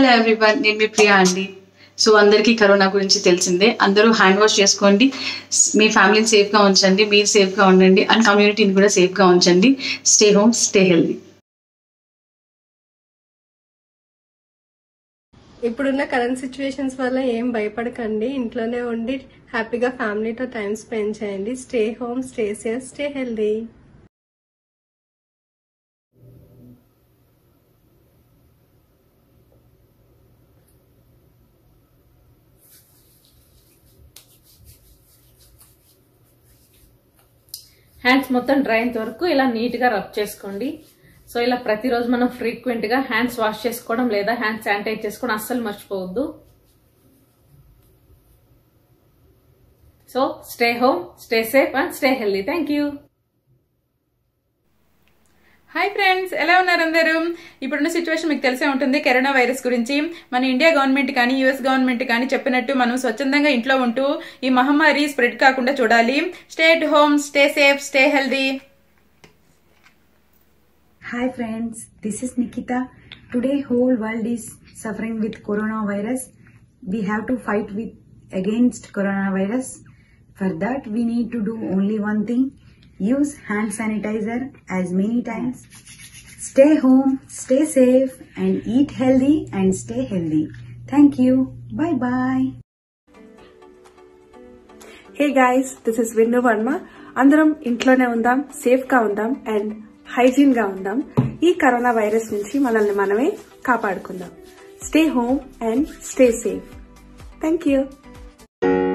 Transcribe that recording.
Hello everyone నేను మీ ప్రియా అండి so అందరికీ కరోనా గురించి తెలిసిందే అందరూ హ్యాండ్ వాష్ చేసుకోండి స్- మీ ఫ్యామిలీని సేఫ్గా ఉంచండి మీరు సేఫ్గా ఉండండి అండ్ కమ్యూనిటీని కూడా సేఫ్గా ఉంచండి స్టే హోమ్ స్టే హెల్దీ ఇప్పుడున్న కరెంట్ సిచ్యువేషన్స్ వల్ల ఏం భయపడకండి ఇంట్లోనే ఉండి హ్యాపీగా ఫ్యామిలీతో టైం స్పెండ్ చేయండి stay home stay safe stay healthy hands మొత్తం డ్రై అయ్యేంత వరకు ఇలా నీట్ గా రబ్ చేసుకోండి సో ఇలా ప్రతిరోజు మనం ఫ్రీక్వెంట్ గా హ్యాండ్స్ వాష్ చేసుకోవడం లేదా హ్యాండ్ శానిటైజ్ చేసుకోవడం అస్సలు మర్చిపోవద్దు so stay home stay safe and stay healthy thank you hi friends ఎలా ఉన్నారు అందరూ ఇప్పుడున్న సిచ్యువేషన్ మీకు తెలిసే ఉంటుంది కరోనా వైరస్ గురించి మన ఇండియా గవర్నమెంట్ కానీ యుఎస్ గవర్నమెంట్ కానీ చెప్పినట్టు మనం స్వచ్ఛందంగా ఇంట్లో ఉంటూ ఈ మహమ్మారి స్ప్రెడ్ కాకుండా చూడాలి stay at home stay safe stay healthy Hi friends, this is Nikita. Today whole world is suffering with coronavirus. We have to fight with against coronavirus. For that we need to do only one thing. Use hand sanitizer as many times. Stay home, stay safe and eat healthy and stay healthy. Thank you. Bye bye. Hey guys this is Vinnu Varma అందరం ఇంట్లోనే ఉందాం safe గా ఉందాం and hygiene గా ఉందాం ఈ corona virus నుంచి మనల్ని మనమే కాపాడుకుందాం stay home and stay safe thank you